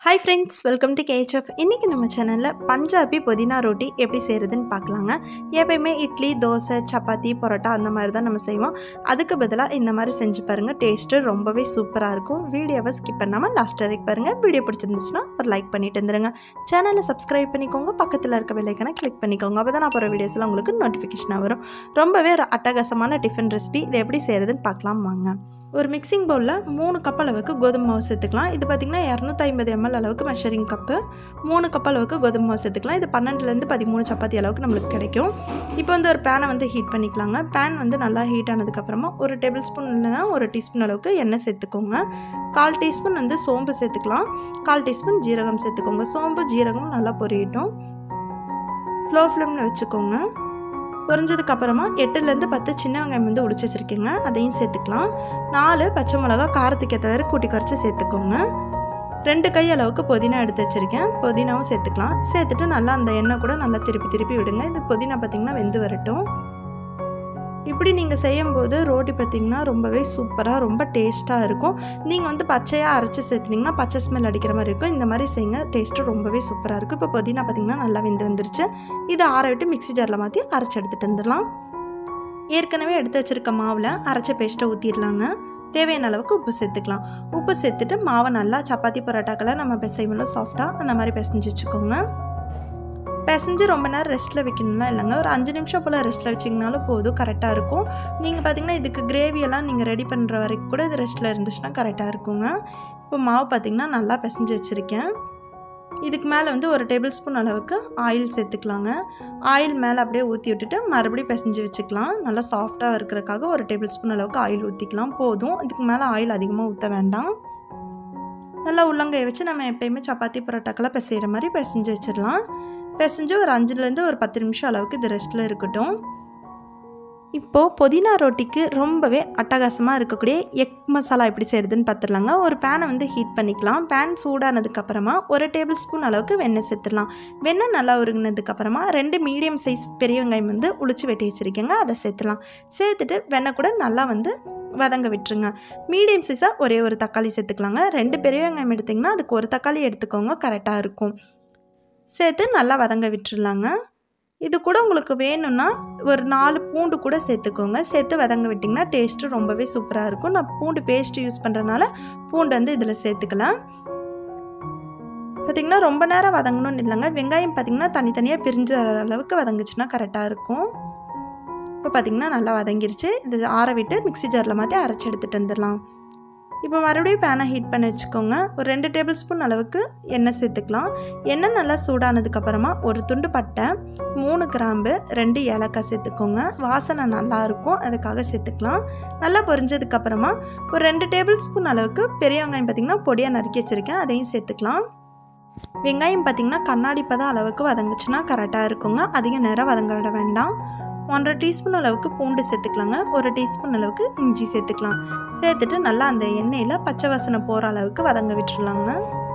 hi friends welcome to KHF இன்றைக்கி நம்ம சேனலில் பஞ்சாபி புதினா ரொட்டி எப்படி செய்கிறதுன்னு பார்க்கலாங்க எப்பயுமே இட்லி தோசை சப்பாத்தி பரோட்டா அந்த மாதிரி தான் நம்ம செய்வோம் அதுக்கு பதிலாக இந்த மாதிரி செஞ்சு பாருங்கள் டேஸ்ட்டு ரொம்பவே சூப்பராக இருக்கும் வீடியோவை ஸ்கிப் பண்ணாமல் லாஸ்ட் வரைக்கும் பாருங்கள் வீடியோ பிடிச்சிருந்துச்சுன்னா ஒரு லைக் பண்ணிட்டு இருந்துருங்க சேனலை சப்ஸ்கிரைப் பண்ணிக்கோங்க பக்கத்தில் இருக்க வெள்ளைக்கான கிளிக் பண்ணிக்கோங்க அப்போ தான் நான் போகிற வீடியோஸ்லாம் உங்களுக்கு நோட்டிஃபிகேஷனாக வரும் ரொம்பவே ஒரு அட்டகாசமான டிஃபன் ரெசிபி இதை எப்படி செய்கிறதுன்னு பார்க்கலாம் வாங்க ஒரு மிக்சிங் பவுலில் மூணு கப் அளவுக்கு கோதுமை மாவு சேர்த்துக்கலாம் இது பார்த்திங்கன்னா இரநூத்தி ஐம்பது எம்எல் அளவுக்கு மெஷரிங் கப்பு மூணு கப் அளவுக்கு கோதுமை மாவு சேர்த்துக்கலாம் இது பன்னெண்டுலேருந்து பதிமூணு சப்பாத்தி அளவுக்கு நம்மளுக்கு கிடைக்கும் இப்போ வந்து ஒரு பேனை வந்து ஹீட் பண்ணிக்கலாங்க பேன் வந்து நல்லா ஹீட் ஆனதுக்கப்புறமா ஒரு டேபிள் ஸ்பூன் இல்லைன்னா ஒரு டீஸ்பூன் அளவுக்கு எண்ணெய் சேர்த்துக்கோங்க கால் டீஸ்பூன் வந்து சோம்பு சேர்த்துக்கலாம் கால் டீஸ்பூன் ஜீரகம் சேர்த்துக்கோங்க சோம்பு ஜீரகம் நல்லா பொரியட்டும் ஸ்லோ ஃப்ளேமில் வச்சுக்கோங்க பொரிஞ்சதுக்கு அப்புறமா எட்டுலேருந்து பத்து சின்ன வெங்காயம் வந்து உடிச்சு வச்சுருக்கீங்க அதையும் சேர்த்துக்கலாம் நாலு பச்சை மிளகா காரத்துக்கு ஏற்ற வரை கூட்டி குறைச்சி சேர்த்துக்கோங்க ரெண்டு கை அளவுக்கு புதினா எடுத்து வச்சுருக்கேன் புதினாவும் சேர்த்துக்கலாம் சேர்த்துட்டு நல்லா அந்த எண்ணெய் கூட நல்லா திருப்பி திருப்பி விடுங்க இது புதினா பார்த்திங்கன்னா வெந்து வரட்டும் இப்படி நீங்கள் செய்யும்போது ரோட்டி பார்த்திங்கன்னா ரொம்பவே சூப்பராக ரொம்ப டேஸ்ட்டாக இருக்கும் நீங்கள் வந்து பச்சையாக அரைச்சி சேர்த்துனிங்கன்னா பச்சை ஸ்மெல் அடிக்கிற மாதிரி இருக்கும் இந்த மாதிரி செய்யுங்க டேஸ்ட்டு ரொம்பவே சூப்பராக இருக்கும் இப்போ புதினா பார்த்திங்கன்னா நல்லா வெந்து வந்துருச்சு இதை ஆற விட்டு மிக்ஸி ஜாரில் மாற்றி அரைச்சி எடுத்துகிட்டு வந்துடலாம் ஏற்கனவே எடுத்து வச்சுருக்க மாவில் அரைச்ச பேஸ்ட்டை ஊற்றிடலாங்க தேவையான அளவுக்கு உப்பு சேர்த்துக்கலாம் உப்பு சேர்த்துட்டு மாவை நல்லா சப்பாத்தி பரோட்டாக்களை நம்ம பிசைவோம்ல சாஃப்டாக அந்த மாதிரி பிசைஞ்சு வச்சுக்கோங்க பிசைஞ்சு ரொம்ப நேரம் ரெஸ்ட்டில் வைக்கணும்லாம் இல்லைங்க ஒரு அஞ்சு நிமிஷம் போல் ரெஸ்ட்டில் வச்சிங்கனாலும் போதும் கரெக்டாக இருக்கும் நீங்கள் பார்த்தீங்கன்னா இதுக்கு கிரேவியெல்லாம் நீங்கள் ரெடி பண்ணுற வரைக்கும் கூட இது ரெஸ்ட்டில் இருந்துச்சுன்னா கரெக்டாக இருக்குங்க இப்போ மாவு பார்த்திங்கன்னா நல்லா பிசைஞ்சு வச்சுருக்கேன் இதுக்கு மேலே வந்து ஒரு டேபிள் ஸ்பூன் அளவுக்கு ஆயில் சேர்த்துக்கலாங்க ஆயில் மேலே அப்படியே ஊற்றி விட்டுட்டு மறுபடியும் பிசைஞ்சு வச்சுக்கலாம் நல்லா சாஃப்டாக இருக்கிறதுக்காக ஒரு டேபிள் ஸ்பூன் அளவுக்கு ஆயில் ஊற்றிக்கலாம் போதும் இதுக்கு மேலே ஆயில் அதிகமாக ஊற்ற வேண்டாம் நல்லா உள்ளங்கையை வச்சு நம்ம எப்பயுமே சப்பாத்தி பரோட்டாக்கெல்லாம் பிசைகிற மாதிரி பிசைஞ்சு வச்சிடலாம் பிசைஞ்சு ஒரு அஞ்சுலேருந்து ஒரு பத்து நிமிஷம் அளவுக்கு இது ரெஸ்ட்டில் இருக்கட்டும் இப்போது புதினா ரொட்டிக்கு ரொம்பவே அட்டகாசமாக இருக்கக்கூடிய எக் மசாலா எப்படி செய்கிறதுன்னு பார்த்துடலாங்க ஒரு பேனை வந்து ஹீட் பண்ணிக்கலாம் பேன் சூடானதுக்கப்புறமா ஒரு டேபிள் ஸ்பூன் அளவுக்கு வெண்ணெய் சேர்த்துடலாம் வெண்ணெய் நல்லா உருகினதுக்கப்புறமா ரெண்டு மீடியம் சைஸ் பெரிய வெங்காயம் வந்து உளிச்சு வெட்டி வச்சுருக்கேங்க அதை சேர்த்துலாம் சேர்த்துட்டு வெண்ணெய் கூட நல்லா வந்து வதங்க விட்டுருங்க மீடியம் சைஸாக ஒரே ஒரு தக்காளி சேர்த்துக்கலாங்க ரெண்டு பெரிய வெங்காயம் எடுத்திங்கன்னா அதுக்கு ஒரு தக்காளி எடுத்துக்கோங்க கரெக்டாக இருக்கும் சேர்த்து நல்லா வதங்க விட்டுருலாங்க இது கூட உங்களுக்கு வேணும்னா ஒரு நாலு பூண்டு கூட சேர்த்துக்கோங்க சேர்த்து வதங்க விட்டிங்கன்னா டேஸ்ட்டு ரொம்பவே சூப்பராக இருக்கும் நான் பூண்டு பேஸ்ட்டு யூஸ் பண்ணுறதுனால பூண்டு வந்து இதில் சேர்த்துக்கலாம் பார்த்திங்கன்னா ரொம்ப நேரம் வதங்கணும்னு இல்லைங்க வெங்காயம் பார்த்திங்கன்னா தனித்தனியாக பிரிஞ்ச அளவுக்கு வதங்குச்சுன்னா கரெக்டாக இருக்கும் இப்போ பார்த்திங்கன்னா நல்லா வதங்கிருச்சு இது ஆற விட்டு மிக்ஸி ஜாரில் மாற்றி அரைச்சி எடுத்துகிட்டு வந்துடலாம் இப்போ மறுபடியும் பேனை ஹீட் பண்ணி வச்சுக்கோங்க ஒரு ரெண்டு டேபிள் ஸ்பூன் அளவுக்கு எண்ணெய் சேர்த்துக்கலாம் எண்ணெய் நல்லா சூடானதுக்கப்புறமா ஒரு துண்டு பட்டை மூணு கிராம்பு ரெண்டு ஏலக்காய் சேர்த்துக்கோங்க வாசனை நல்லாயிருக்கும் அதுக்காக சேர்த்துக்கலாம் நல்லா பொரிஞ்சதுக்கப்புறமா ஒரு ரெண்டு டேபிள் ஸ்பூன் அளவுக்கு பெரிய வெங்காயம் பார்த்திங்கன்னா பொடியாக நறுக்கி வச்சுருக்கேன் அதையும் சேர்த்துக்கலாம் வெங்காயம் பார்த்திங்கன்னா கண்ணாடி பதம் அளவுக்கு வதங்குச்சுன்னா கரெக்டாக இருக்குங்க அதிக நேரம் வதங்க விட வேண்டாம் ஒன்றரை டீஸ்பூன் அளவுக்கு பூண்டு சேர்த்துக்கலாங்க ஒரு டீஸ்பூன் அளவுக்கு இஞ்சி சேர்த்துக்கலாம் சேர்த்துட்டு நல்லா அந்த எண்ணெயில் பச்சை வாசனை போகிற அளவுக்கு வதங்க விட்டுருலாங்க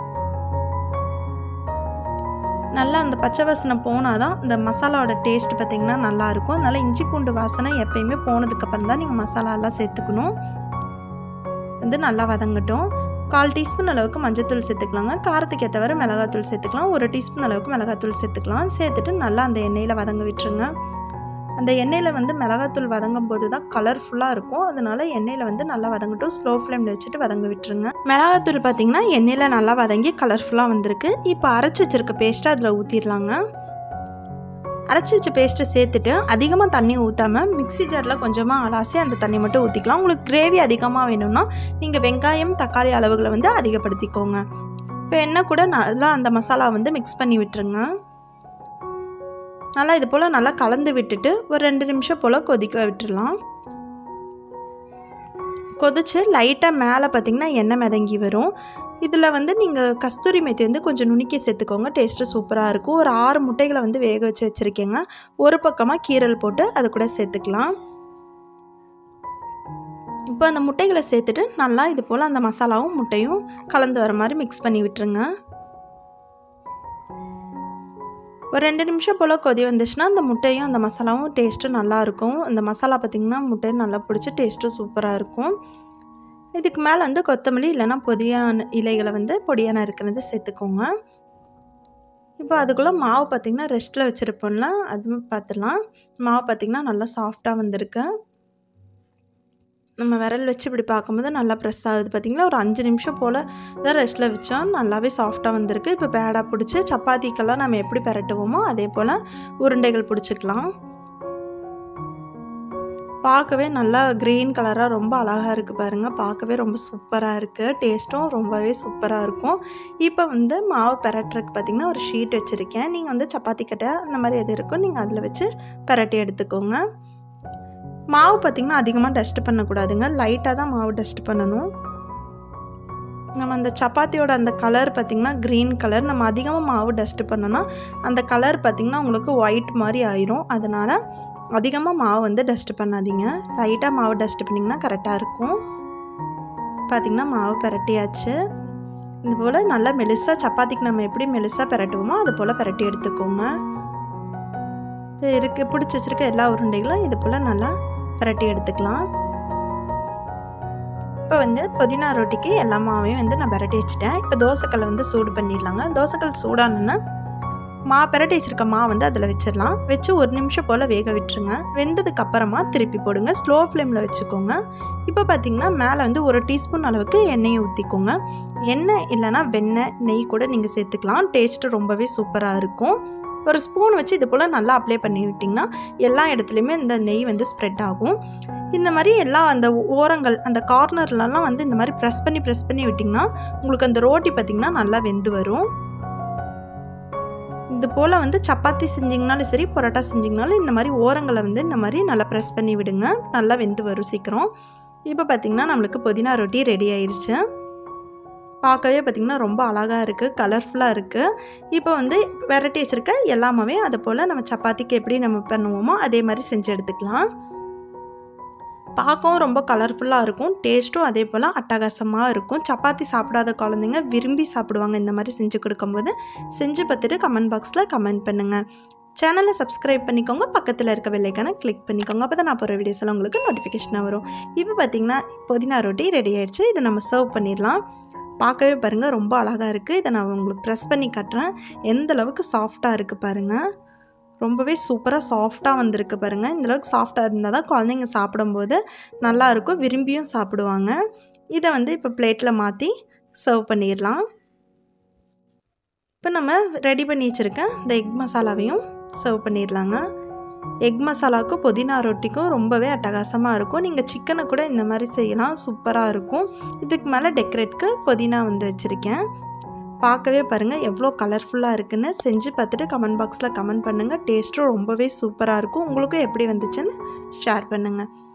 நல்லா அந்த பச்சை வாசனை போனால் தான் இந்த மசாலாவோட டேஸ்ட் பார்த்திங்கன்னா நல்லாயிருக்கும் அதனால் இஞ்சி பூண்டு வாசனை எப்பயுமே போனதுக்கப்புறம் தான் நீங்கள் மசாலாலாம் சேர்த்துக்கணும் வந்து நல்லா வதங்கட்டும் கால் டீஸ்பூன் அளவுக்கு மஞ்சத்தூள் சேர்த்துக்கலாங்க காரத்துக்கு ஏற்றவரை மிளகாத்தூள் சேர்த்துக்கலாம் ஒரு டீஸ்பூன் அளவுக்கு மிளகாத்தூள் சேர்த்துக்கலாம் சேர்த்துட்டு நல்லா அந்த எண்ணெயில் வதங்க விட்டுருங்க அந்த எண்ணெயில் வந்து மிளகாத்தூள் வதங்கும் போது தான் கலர்ஃபுல்லாக இருக்கும் அதனால எண்ணெயில் வந்து நல்லா வதங்கட்டும் ஸ்லோ ஃப்ளேமில் வச்சுட்டு வதங்க விட்டுருங்க மிளகாத்தூள் பார்த்திங்கன்னா எண்ணெயில் நல்லா வதங்கி கலர்ஃபுல்லாக வந்திருக்கு இப்போ அரைச்சி வச்சிருக்க பேஸ்ட்டை அதில் ஊற்றிடலாங்க அரைச்சி வச்ச பேஸ்ட்டை சேர்த்துட்டு அதிகமாக தண்ணி ஊற்றாமல் மிக்ஸி ஜாரில் கொஞ்சமாக அலாசி அந்த தண்ணி மட்டும் ஊற்றிக்கலாம் உங்களுக்கு கிரேவி அதிகமாக வேணும்னா நீங்கள் வெங்காயம் தக்காளி அளவுகளை வந்து அதிகப்படுத்திக்கோங்க இப்போ எண்ணெய் கூட நல்லா அந்த மசாலா வந்து மிக்ஸ் பண்ணி விட்டுருங்க நல்லா இது போல் நல்லா கலந்து விட்டுட்டு ஒரு ரெண்டு நிமிஷம் போல் கொதிக்க விட்டுடலாம் கொதிச்சு லைட்டாக மேலே பார்த்திங்கன்னா எண்ணெய் மிதங்கி வரும் இதில் வந்து நீங்கள் கஸ்தூரி மெத்தி வந்து கொஞ்சம் நுணுக்கி சேர்த்துக்கோங்க டேஸ்ட்டு சூப்பராக இருக்கும் ஒரு ஆறு முட்டைகளை வந்து வேக வச்சு வச்சுருக்கேங்க ஒரு பக்கமாக கீரல் போட்டு அது கூட சேர்த்துக்கலாம் இப்போ அந்த முட்டைகளை சேர்த்துட்டு நல்லா இது போல் அந்த மசாலாவும் முட்டையும் கலந்து வர மாதிரி மிக்ஸ் பண்ணி விட்டுருங்க ஒரு ரெண்டு நிமிஷம் போல் கொதி வந்துச்சுன்னா அந்த முட்டையும் அந்த மசாலாவும் டேஸ்ட்டும் நல்லாயிருக்கும் அந்த மசாலா பார்த்திங்கன்னா முட்டையும் நல்லா பிடிச்சி டேஸ்ட்டும் சூப்பராக இருக்கும் இதுக்கு மேலே வந்து கொத்தமல்லி இல்லைன்னா பொதியான இலைகளை வந்து பொடியான இருக்கிறது சேர்த்துக்கோங்க இப்போ அதுக்குள்ளே மாவு பார்த்திங்கன்னா ரெஸ்ட்டில் வச்சுருப்போம்ல அதுவும் பார்த்துடலாம் மாவு பார்த்திங்கன்னா நல்லா சாஃப்டாக வந்திருக்கு நம்ம விரல் வச்சு இப்படி பார்க்கும்போது நல்லா ப்ரெஸ் ஆகுது பார்த்திங்களா ஒரு அஞ்சு நிமிஷம் போல் தான் ரெஸ்ட்டில் வச்சோம் நல்லாவே சாஃப்டாக வந்திருக்கு இப்போ பேடாக பிடிச்சி சப்பாத்திக்கெல்லாம் நம்ம எப்படி பரட்டுவோமோ அதே போல் உருண்டைகள் பிடிச்சிக்கலாம் பார்க்கவே நல்லா க்ரீன் கலராக ரொம்ப அழகாக இருக்குது பாருங்கள் பார்க்கவே ரொம்ப சூப்பராக இருக்குது டேஸ்ட்டும் ரொம்பவே சூப்பராக இருக்கும் இப்போ வந்து மாவு பெரட்டுறதுக்கு பார்த்திங்கன்னா ஒரு ஷீட் வச்சுருக்கேன் நீங்கள் வந்து சப்பாத்தி கட்டை அந்த மாதிரி எது இருக்கும் நீங்கள் அதில் வச்சு பெரட்டி எடுத்துக்கோங்க மாவு பார்த்திங்கன்னா அதிகமாக டஸ்ட் பண்ணக்கூடாதுங்க லைட்டாக தான் மாவு டஸ்ட் பண்ணணும் நம்ம அந்த சப்பாத்தியோட அந்த கலர் பார்த்திங்கன்னா க்ரீன் கலர் நம்ம அதிகமாக மாவு டஸ்ட் பண்ணோன்னா அந்த கலர் பார்த்திங்கன்னா உங்களுக்கு ஒயிட் மாதிரி ஆயிரும் அதனால் அதிகமாக மாவு வந்து டஸ்ட் பண்ணாதீங்க லைட்டாக மாவு டஸ்ட் பண்ணிங்கன்னா கரெக்டாக இருக்கும் பார்த்திங்கன்னா மாவு பரட்டியாச்சு இது போல் நல்லா மெலிசாக சப்பாத்திக்கு நம்ம எப்படி மெலிசாக பரட்டுவோமோ அது போல் பரட்டி எடுத்துக்கோங்க இருக்கு பிடிச்சி வச்சுருக்க எல்லா உருண்டைகளும் இது போல் நல்லா பரட்டி எடுத்துக்கலாம் இப்போ வந்து புதினா ரொட்டிக்கு எல்லா மாவையும் வந்து நான் பரட்டி வச்சுட்டேன் இப்போ தோசைக்கல்லை வந்து சூடு பண்ணிடலாங்க தோசைக்கல் சூடானுன்னா மா பரட்டி வச்சுருக்க மா வந்து அதில் வச்சிடலாம் வச்சு ஒரு நிமிஷம் போல் வேக விட்டுருங்க வெந்ததுக்கு அப்புறமா திருப்பி போடுங்க ஸ்லோ ஃப்ளேமில் வச்சுக்கோங்க இப்போ பார்த்தீங்கன்னா மேலே வந்து ஒரு டீஸ்பூன் அளவுக்கு எண்ணெயை ஊற்றிக்கோங்க எண்ணெய் இல்லைனா வெண்ணெய் நெய் கூட நீங்கள் சேர்த்துக்கலாம் டேஸ்ட்டு ரொம்பவே சூப்பராக இருக்கும் ஒரு ஸ்பூன் வச்சு இது போல் நல்லா அப்ளை பண்ணி விட்டிங்கன்னா எல்லா இடத்துலையுமே இந்த நெய் வந்து ஸ்ப்ரெட் ஆகும் இந்த மாதிரி எல்லா அந்த ஓரங்கள் அந்த கார்னர்லலாம் வந்து இந்த மாதிரி ப்ரெஸ் பண்ணி ப்ரெஸ் பண்ணி விட்டிங்கன்னா உங்களுக்கு அந்த ரோட்டி பார்த்திங்கன்னா நல்லா வெந்து வரும் இது போல் வந்து சப்பாத்தி செஞ்சிங்கனாலும் சரி பரோட்டா செஞ்சிங்கனாலும் இந்த மாதிரி ஓரங்களை வந்து இந்த மாதிரி நல்லா ப்ரெஸ் பண்ணி விடுங்க நல்லா வெந்து வரும் சீக்கிரம் இப்போ பார்த்திங்கன்னா நம்மளுக்கு புதினா ரொட்டி ரெடி ஆயிடுச்சு பார்க்கவே பார்த்திங்கன்னா ரொம்ப அழகாக இருக்குது கலர்ஃபுல்லாக இருக்குது இப்போ வந்து வெரைட்டி வச்சுருக்க எல்லாமே அதை போல் நம்ம சப்பாத்திக்கு எப்படி நம்ம பண்ணுவோமோ அதே மாதிரி செஞ்சு எடுத்துக்கலாம் பார்க்கவும் ரொம்ப கலர்ஃபுல்லாக இருக்கும் டேஸ்ட்டும் அதே போல் அட்டகாசமாக இருக்கும் சப்பாத்தி சாப்பிடாத குழந்தைங்க விரும்பி சாப்பிடுவாங்க இந்த மாதிரி செஞ்சு கொடுக்கும்போது செஞ்சு பார்த்துட்டு கமெண்ட் பாக்ஸில் கமெண்ட் பண்ணுங்கள் சேனலை சப்ஸ்கிரைப் பண்ணிக்கோங்க பக்கத்தில் இருக்க வெள்ளைக்கான கிளிக் பண்ணிக்கோங்க அப்போ தான் நான் போகிற வீடியோஸ் எல்லாம் உங்களுக்கு நோட்டிஃபிகேஷனாக வரும் இப்போ பார்த்திங்கன்னா புதினா ரொட்டி ரெடி ஆயிடுச்சு இதை நம்ம சர்வ் பண்ணிடலாம் பார்க்கவே பாருங்கள் ரொம்ப அழகாக இருக்குது இதை நான் உங்களுக்கு ப்ரெஸ் பண்ணி காட்டுறேன் எந்த அளவுக்கு சாஃப்டாக இருக்குது பாருங்கள் ரொம்பவே சூப்பராக சாஃப்டாக வந்திருக்கு பாருங்கள் இந்தளவுக்கு சாஃப்டாக இருந்தால் தான் குழந்தைங்க சாப்பிடும்போது நல்லாயிருக்கும் விரும்பியும் சாப்பிடுவாங்க இதை வந்து இப்போ பிளேட்டில் மாற்றி சர்வ் பண்ணிடலாம் இப்போ நம்ம ரெடி பண்ணி வச்சுருக்க இந்த எக் மசாலாவையும் சர்வ் பண்ணிடலாங்க எக் மசாலாவுக்கும் புதினா ரொட்டிக்கும் ரொம்பவே அட்டகாசமாக இருக்கும் நீங்கள் சிக்கனை கூட இந்த மாதிரி செய்யலாம் சூப்பராக இருக்கும் இதுக்கு மேலே டெக்கரேட்க்கு புதினா வந்து வச்சுருக்கேன் பார்க்கவே பாருங்கள் எவ்வளோ கலர்ஃபுல்லாக இருக்குன்னு செஞ்சு பார்த்துட்டு கமெண்ட் பாக்ஸில் கமெண்ட் பண்ணுங்கள் டேஸ்ட்டும் ரொம்பவே சூப்பராக இருக்கும் உங்களுக்கும் எப்படி வந்துச்சுன்னு ஷேர் பண்ணுங்கள்